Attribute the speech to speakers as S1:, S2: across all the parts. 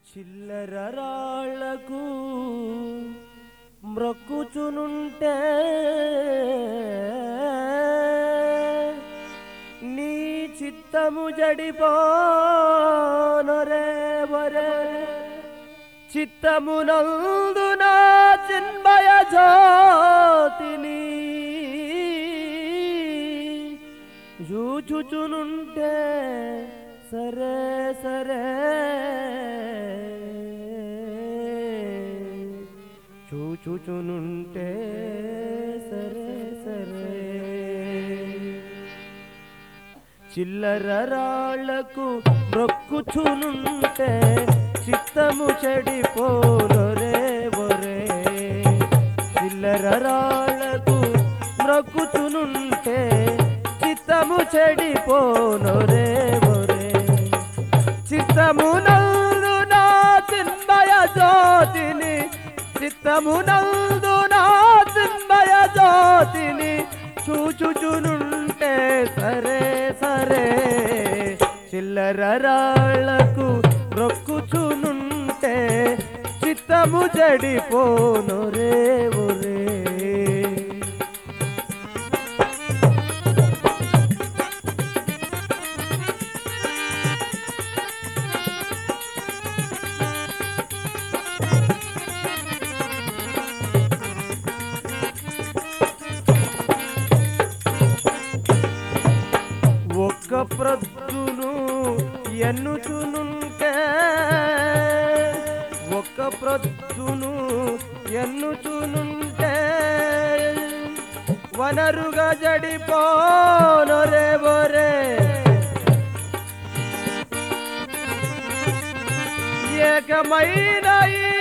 S1: చిల్లర రాళ్లకు మ్రొక్కుచునుంటే నీ చిత్తము జడిపోనరే వరే చిత్తమునందున చిన్మయ జ్యోతిని జూచుచునుంటే సరే సరే చూచుచునుంటే సరే సరే చిల్లర రాళ్లకు మొక్కుచునుంటే చిత్తము చెడిపోనరే ఒరే చిల్లర రాళ్లకు మొక్కుచునుంటే చిత్తము చెడిపోనరే ఒరే చిత్తము నందు నా చిన్మయ జ్యోతిని చిత్తము నందు నా చిన్మయ జ్యోతిని చూచుచునుంటే సరే సరే చిల్లర రాళ్లకు రొక్కుచునుంటే చిత్తము జడిపోను రే ఒరే ఒక్క ప్రొద్దును ఎన్నుచునుంటే ఒక్క ప్రొద్దును ఎన్నుచునుంటే వనరుగా జడిపోనొరే బొరే ఏకమైన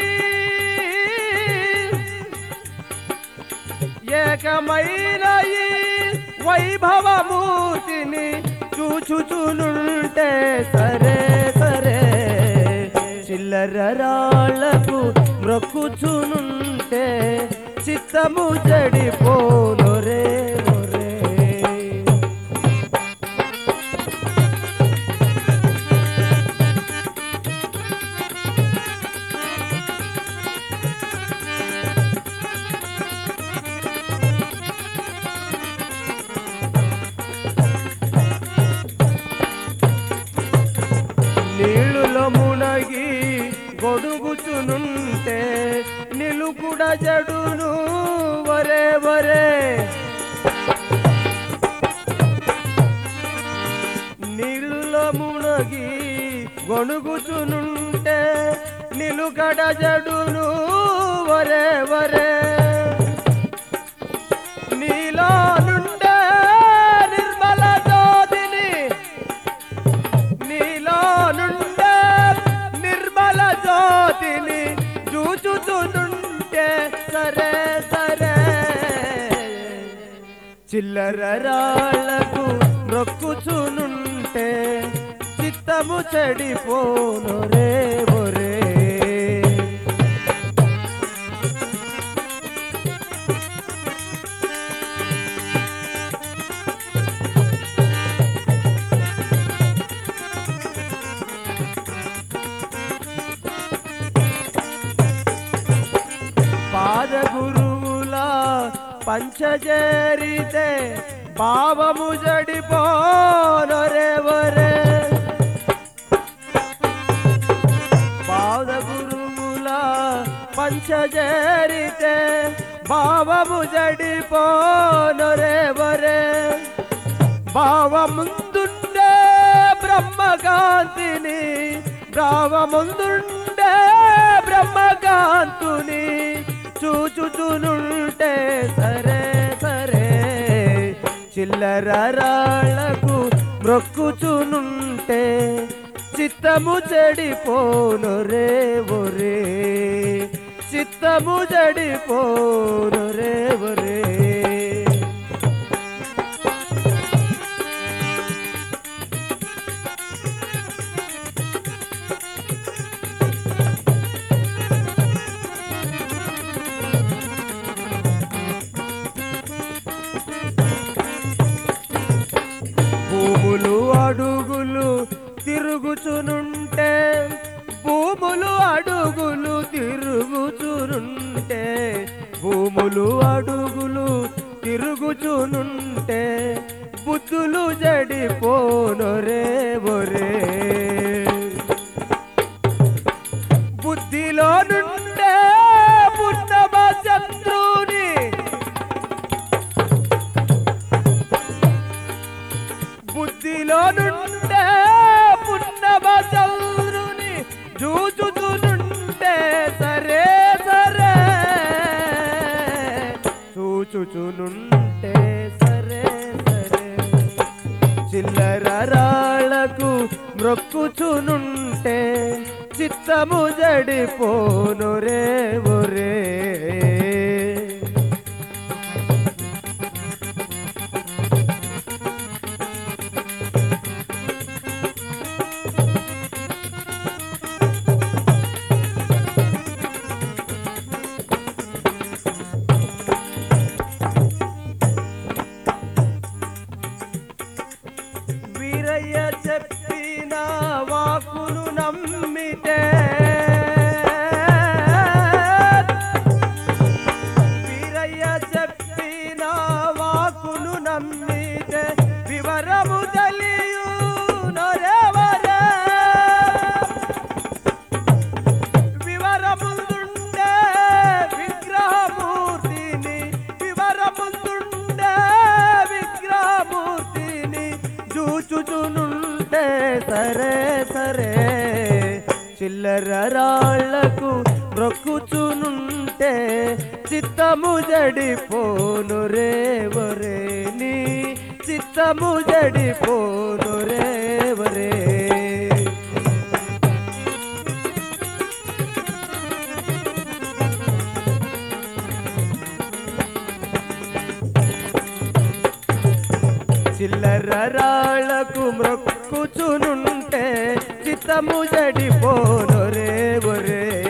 S1: ఏకమైన ఈ వైభవమూర్తిని చూచుచునుంటే సరే సరే చిల్లర రాళ్లకు మ్రొక్కుచునుంటే చిత్తము జడిపోను రే ఒరే. నీళ్ళులో మునగి గొడుగుచునుంటే నిలుకుడ జడును వరే వరే నీళ్ళులో మునగి గొణుగుచునుంటే నిలుకడ జడును వరే వరే నీలో నుండే నిర్మల జ్యోతిని నీలో నుండే నిర్మల జ్యోతిని చూచుచునుంటే సరే సరే చిల్లర రాళ్లకు నొక్కుచునుంటే చిత్తము చెడిపోను రే ఒరే పాద గురువుల పంచజరితే భావము జడిపోనరే వరే పాద గురువుల పంచజరితే భావము జడిపోనరే వరే భావముందుండే బ్రహ్మకాంతిని భావముందుండే బ్రహ్మకాంతుని చూచుచునుంటే సరే సరే చిల్లర రాళ్లకు మ్రొక్కుచునుంటే చిత్తము చెడిపోను రే ఒరే చిత్తము చెడిపోను రే ఒరే భూములు అడుగులు తిరుగుచునుంటే భూములు అడుగులు అడుగులు తిరుగుచునుంటే బుద్ధులు జడిపోను రే ఒరే బుద్ధిలో నుండే పుట్టమ శత్రుని బుద్ధిలో నుండే పుట్టమ చంద్రుని చూచుచునుంటే సరే సరే చూచుచునుంటే సరే సరే చిల్లర రాళ్లకు మ్రొక్కుచునుంటే చిత్తము జడిపోను రే ఒరే వీరయ్య చెప్పిన వాకును నమ్మితే వీరయ్య చెప్పిన వాకును నమ్మితే వివరము తెలియు నొరెవరే వివరముందుండే విగ్రహమూర్తిని వివరముందుండే విగ్రహమూర్తిని చూచుచునుంటే సరే సరే చిల్లర రాళ్లకు మొక్కుచునుంటే చిత్తము జడిపోను రే ఒరే నీ చిత్తము జడిపోను రే ఒరే చిల్లర రాళ్లకు మ్రొక్కుచునుంటే చిత్తము జడిపోను రే ఒరే